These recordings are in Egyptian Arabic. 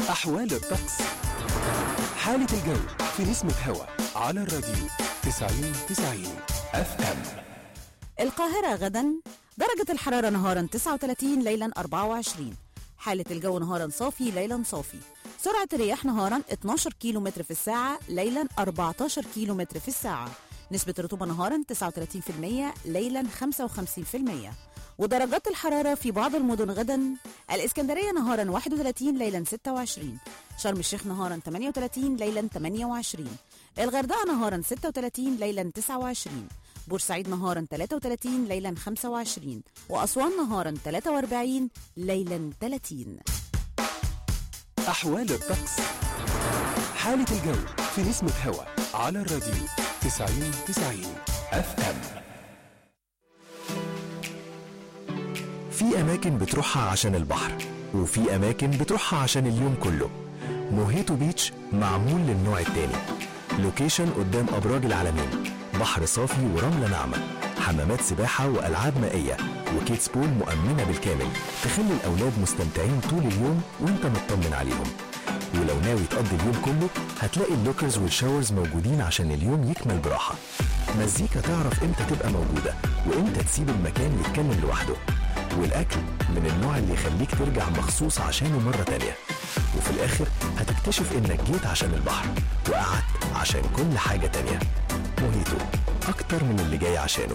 أحوال الطقس حالة الجو في نسمة هوا على الراديو 90 90 اف ام القاهرة غدا درجة الحرارة نهارا 39 ليلا 24 حالة الجو نهارا صافي ليلا صافي سرعة الرياح نهارا 12 كيلو متر في الساعة ليلا 14 كيلو متر في الساعة نسبة الرطوبة نهارا 39% ليلا 55% ودرجات الحرارة في بعض المدن غدا الإسكندرية نهارا 31 ليلا 26 شرم الشيخ نهارا 38 ليلا 28 الغردقة نهارا 36 ليلا 29 بورسعيد نهارا 33 ليلا 25 وأسوان نهارا 43 ليلا 30 أحوال الطقس حالة الجو في نسمة هوا على الراديو 90 90 اف ام في أماكن بتروحها عشان البحر وفي أماكن بتروحها عشان اليوم كله موهيتو بيتش معمول للنوع التاني لوكيشن قدام أبراج العالمين بحر صافي ورملة ناعمة حمامات سباحة وألعاب مائية وكيدز بول مؤمنة بالكامل تخلي الأولاد مستمتعين طول اليوم وانت مطمن عليهم ولو ناوي تقضي اليوم كله هتلاقي اللوكرز والشاورز موجودين عشان اليوم يكمل براحة مزيكا تعرف امتى تبقى موجودة وامتى تسيب المكان يتكلم لوحده والأكل من النوع اللي يخليك ترجع مخصوص عشانه مرة تانية وفي الآخر هتكتشف إنك جيت عشان البحر وقعدت عشان كل حاجة تانية موهيتو أكتر من اللي جاي عشانه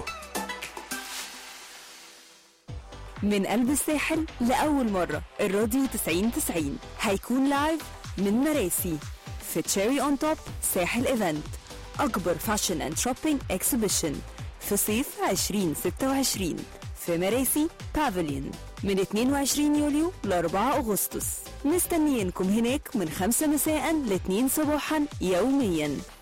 من قلب الساحل لأول مرة الراديو 90 90 هيكون لايف من مراسي في تشيري اون توب ساحل ايفنت أكبر فاشن اند شوبينج اكسبيشن في صيف 2026 في مراسي بافليون من 22 يوليو ل 4 أغسطس مستنيينكم هناك من 5 مساء ل 2 صباحا يوميا